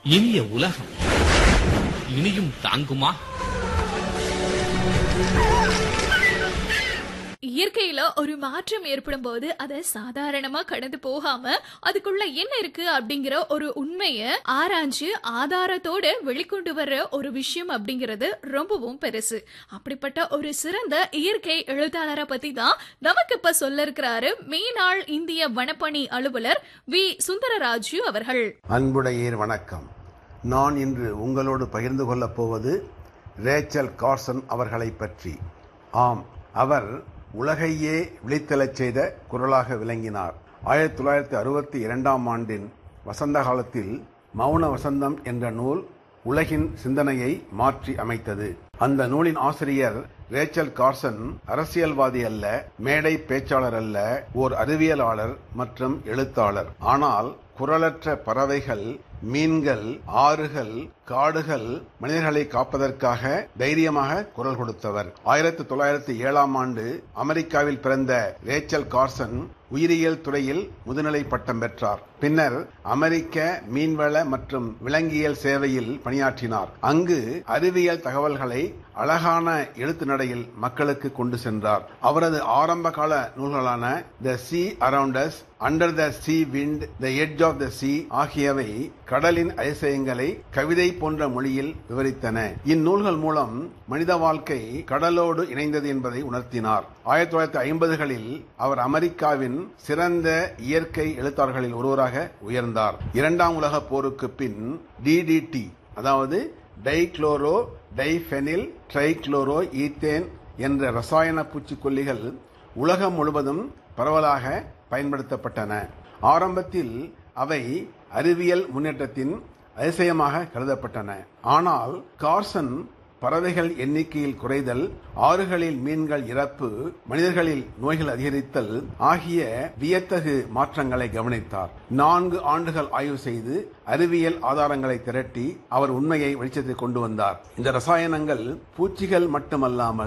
இனிய உலகம் இனியும் தாங்குமா இயற்கையில ஒரு மாற்றம் ஏற்படும் போது அதை சாதாரணமா கடந்து போகாம அதுக்குள்ள என்ன இருக்கு அப்படிங்கிற ஒரு உண்மைய ஆராய்ஞ்சு ஆதாரத்தோட வெளிக்கொண்டு வர்ற ஒரு விஷயம் அப்படிங்கிறது ரொம்பவும் பெருசு அப்படிப்பட்ட ஒரு சிறந்த இயற்கை எழுத்தாளரை பத்தி தான் நமக்கு இப்ப சொல்ல இருக்கிறாரு மேனாள் இந்திய வனப்பணி அலுவலர் வி சுந்தரராஜு அவர்கள் அன்புடையீர் வணக்கம் நான் இன்று உங்களோடு பகிர்ந்து கொள்ளப் போவது ரேச்சல் கார்சன் அவர்களை பற்றி ஆம் அவர் உலகையே விழித்தெழச் செய்த குரலாக விளங்கினார் ஆயிரத்தி தொள்ளாயிரத்தி அறுபத்தி இரண்டாம் ஆண்டின் வசந்த காலத்தில் மௌன வசந்தம் என்ற நூல் உலகின் சிந்தனையை மாற்றி அமைத்தது அந்த நூலின் ஆசிரியர் ரேச்சல் கார்சன் அரசியல்வாதி அல்ல மேடை பேச்சாளர் அல்ல ஓர் அறிவியலாளர் மற்றும் எழுத்தாளர் ஆனால் குரலற்ற பறவைகள் மீன்கள் ஆறுகள் காடுகள் மனிதர்களை காப்பதற்காக தைரியமாக குரல் கொடுத்தவர் ஆயிரத்தி தொள்ளாயிரத்தி ஏழாம் ஆண்டு அமெரிக்காவில் பிறந்த ரேச்சல் கார்சன் உயிரியல் துறையில் முதுநிலை பட்டம் பெற்றார் பின்னர் அமெரிக்க மீன்வள மற்றும் விலங்கியல் சேவையில் பணியாற்றினார் அங்கு அறிவியல் தகவல்களை அழகான எழுத்து நடையில் மக்களுக்கு கொண்டு சென்றார் அவரது ஆரம்ப கால நூல்களான the sea around us under the sea wind the edge of the sea ஆகியவை கடலின் அதிசயங்களை கவிதை போன்ற மொழியில் விவரித்தன இந்நூல்கள் மூலம் மனித வாழ்க்கை கடலோடு இணைந்தது என்பதை உணர்த்தினார் ஆயிரத்தி தொள்ளாயிரத்தி ஐம்பதுகளில் அவர் அமெரிக்காவின் சிறந்த இயற்கை எழுத்தாளர்களில் ஒருவராக உயர்ந்தார் இரண்டாம் உலக போருக்கு பின் டிடிடி அதாவது டைக்ளோரோ டைஃபெனில் ட்ரைக்ளோரோ ஈத்தேன் என்ற ரசாயன பூச்சிக்கொல்லிகள் உலகம் முழுவதும் பரவலாக பயன்படுத்தப்பட்டன ஆரம்பத்தில் அவை அறிவியல் முன்னேற்றத்தின் அதிசயமாக கருதப்பட்டன ஆனால் கார்சன் பறவைகள் எண்ணிக்கையில் குறைதல் ஆறுகளில் மீன்கள் இறப்பு மனிதர்களில் நோய்கள் அதிகரித்தல் ஆகிய வியத்தகு மாற்றங்களை கவனித்தார் நான்கு ஆண்டுகள் ஆய்வு செய்து அறிவியல் ஆதாரங்களை திரட்டி அவர் உண்மையை வெளிச்சத்தை கொண்டு வந்தார் இந்த ரசாயனங்கள் பூச்சிகள் மட்டுமல்லாமல்